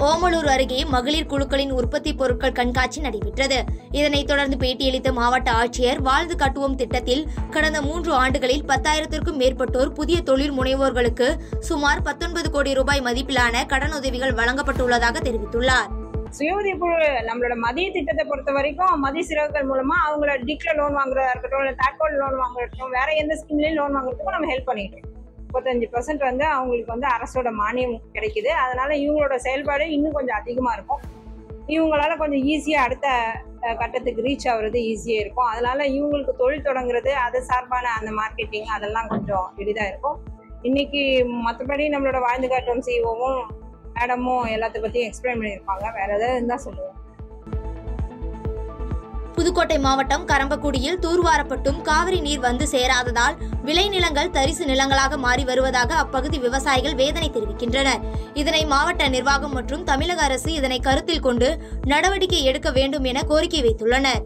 ஓமலூர் அருகே மகளிர் குழுக்களின் உற்பத்தி பொருட்கள் கண்காட்சி நடைபெற்றது இதனைத் தொடர்ந்து பேட்டியளித்த மாவட்ட ஆட்சியர் வாழ்ந்து கட்டுவோம் திட்டத்தில் கடந்த மூன்று ஆண்டுகளில் பத்தாயிரத்திற்கும் மேற்பட்டோர் புதிய தொழில் முனைவோர்களுக்கு சுமார் பத்தொன்பது கோடி ரூபாய் மதிப்பிலான கடனுதவிகள் வழங்கப்பட்டுள்ளதாக தெரிவித்துள்ளார் சுய உதவிக்குழு நம்மளோட மதிய திட்டத்தை பொறுத்த வரைக்கும் மதிய சிறகுகள் மூலமா அவங்கள டிக்ல லோன் வாங்குறதா இருக்கட்டும் இல்லை தாக்கோல் லோன் வாங்குறதும் வேற எந்த ஸ்கீம்லயும் லோன் வாங்குறதுக்கும் நம்ம ஹெல்ப் பண்ணிட்டு இருக்கோம் முப்பத்தஞ்சு பர்சன்ட் வந்து அவங்களுக்கு வந்து அரசோட மானியம் கிடைக்குது அதனால இவங்களோட செயல்பாடு இன்னும் கொஞ்சம் அதிகமா இருக்கும் இவங்களால கொஞ்சம் ஈஸியா அடுத்த அஹ், கட்டத்துக்கு ரீச் ஆகுறது ஈஸியா இருக்கும் அதனால இவங்களுக்கு தொழில் தொடங்குறது அது சார்பான அந்த மார்க்கெட்டிங் அதெல்லாம் கொஞ்சம் எளிதா இருக்கும் இன்னைக்கு மற்றபடி நம்மளோட வாழ்ந்து காட்டும் சிஓவும் மேடமும் எல்லாத்த பத்தியும் எக்ஸ்பிளைன் பண்ணியிருப்பாங்க வேற ஏதாவது இருந்தா சொல்லுவோம் புதுக்கோட்டை மாவட்டம் கரம்பக்குடியில் தூர்வாரப்பட்டும் காவிரி நீர் வந்து சேராததால் விளைநிலங்கள் தரிசு நிலங்களாக மாறி வருவதாக அப்பகுதி விவசாயிகள் வேதனை தெரிவிக்கின்றனர் இதனை மாவட்ட நிர்வாகம் மற்றும் தமிழக அரசு இதனை கருத்தில் கொண்டு நடவடிக்கை எடுக்க வேண்டும் என கோரிக்கை வைத்துள்ளனர்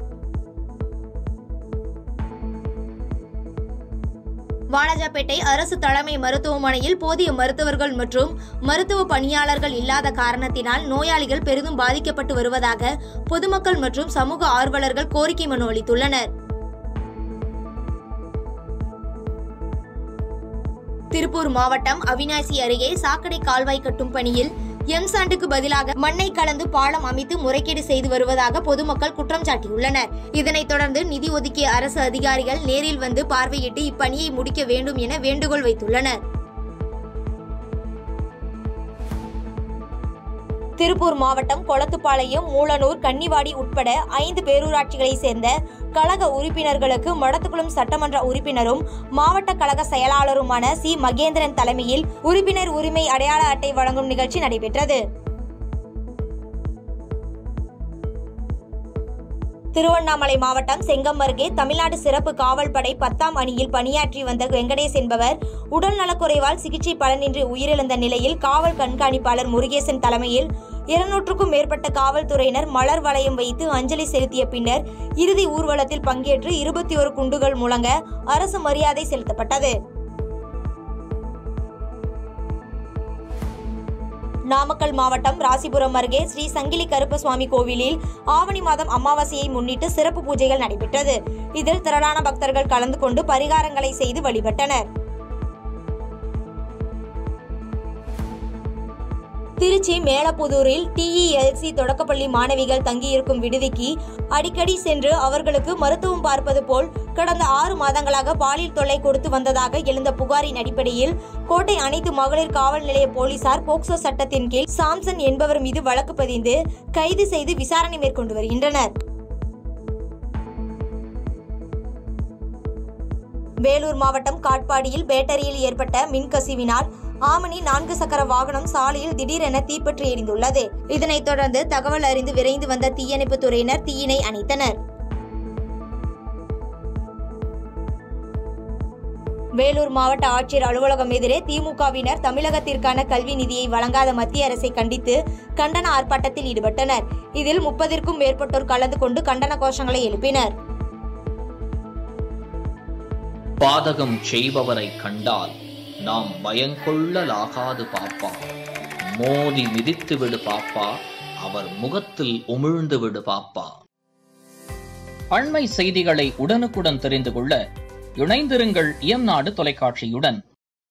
வாலாஜாபேட்டை அரசு தலைமை மருத்துவமனையில் போதிய மருத்துவர்கள் மற்றும் மருத்துவ பணியாளர்கள் இல்லாத காரணத்தினால் நோயாளிகள் பெரிதும் பாதிக்கப்பட்டு வருவதாக பொதுமக்கள் மற்றும் சமூக ஆர்வலர்கள் கோரிக்கை மனு அளித்துள்ளனர் திருப்பூர் மாவட்டம் அவினாசி அருகே சாக்கடை கால்வாய் கட்டும் பணியில் எம்சாண்டுக்கு பதிலாக மண்ணை கலந்து பாலம் அமைத்து முறைகேடு செய்து வருவதாக பொதுமக்கள் குற்றம் சாட்டியுள்ளனர் இதனைத் தொடர்ந்து நிதி ஒதுக்கிய அரசு அதிகாரிகள் நேரில் வந்து பார்வையிட்டு இப்பணியை முடிக்க வேண்டும் என வேண்டுகோள் வைத்துள்ளனர் திருப்பூர் மாவட்டம் கொளத்துப்பாளையம் மூலனூர் கன்னிவாடி உட்பட ஐந்து பேரூராட்சிகளைச் சேர்ந்த கழக உறுப்பினர்களுக்கு மடத்துக்குளம் சட்டமன்ற உறுப்பினரும் மாவட்ட கழக செயலாளருமான சி மகேந்திரன் தலைமையில் உறுப்பினர் உரிமை அடையாள அட்டை வழங்கும் நிகழ்ச்சி நடைபெற்றது திருவண்ணாமலை மாவட்டம் செங்கம் அருகே தமிழ்நாடு சிறப்பு காவல் படை பத்தாம் அணியில் பணியாற்றி வந்த வெங்கடேஷ் என்பவர் உடல் நலக்குறைவால் சிகிச்சை பலனின்றி உயிரிழந்த நிலையில் காவல் கண்காணிப்பாளர் முருகேசன் தலைமையில் இருநூற்றுக்கும் மேற்பட்ட காவல்துறையினர் மலர் வளையம் வைத்து அஞ்சலி செலுத்திய பின்னர் இறுதி ஊர்வலத்தில் பங்கேற்று இருபத்தி ஒரு குண்டுகள் முழங்க அரசு மரியாதை செலுத்தப்பட்டது நாமக்கல் மாவட்டம் ராசிபுரம் அருகே ஸ்ரீ சங்கிலி கருப்பசுவாமி கோவிலில் ஆவணி மாதம் அமாவாசையை முன்னிட்டு சிறப்பு பூஜைகள் நடைபெற்றது இதில் திரளான பக்தர்கள் கலந்து கொண்டு பரிகாரங்களை செய்து வழிபட்டனர் திருச்சி மேலப்புதூரில் டிஇஎல்சி தொடக்கப்பள்ளி மாணவிகள் தங்கியிருக்கும் விடுதிக்கு அடிக்கடி சென்று அவர்களுக்கு மருத்துவம் பார்ப்பது போல் கடந்த ஆறு மாதங்களாக பாலியல் தொல்லை கொடுத்து வந்ததாக எழுந்த புகாரின் அடிப்படையில் கோட்டை அனைத்து மகளிர் காவல் நிலைய போலீசார் போக்சோ சட்டத்தின் கீழ் சாம்சன் என்பவர் மீது வழக்கு பதிந்து கைது செய்து விசாரணை மேற்கொண்டு வருகின்றனர் வேலூர் மாவட்டம் காட்பாடியில் பேட்டரியில் ஏற்பட்ட மின்கசிவினால் ஆமணி நான்கு சக்கர வாகனம் சாலையில் திடீரென தீப்பற்றி எரிந்துள்ளது இதனைத் தொடர்ந்து தகவல் அறிந்து விரைந்து வந்த தீயணைப்புத் துறையினர் தீயினை அணைத்தனர் வேலூர் மாவட்ட ஆட்சியர் அலுவலகம் எதிரே திமுகவினர் தமிழகத்திற்கான கல்வி நிதியை வழங்காத மத்திய அரசை கண்டித்து கண்டன ஆர்ப்பாட்டத்தில் ஈடுபட்டனர் இதில் முப்பதிற்கும் மேற்பட்டோர் கலந்து கொண்டு கண்டன கோஷங்களை எழுப்பினர் பாதகம் செய்பவரை கண்டால் நாம் பயங்கொள்ளலாகாது பாப்பா மோதி மிதித்து விடு பாப்பா அவர் முகத்தில் உமிழ்ந்து விடு பாப்பா அண்மை செய்திகளை உடனுக்குடன் தெரிந்து கொள்ள இணைந்திருங்கள் இயம்நாடு தொலைக்காட்சியுடன்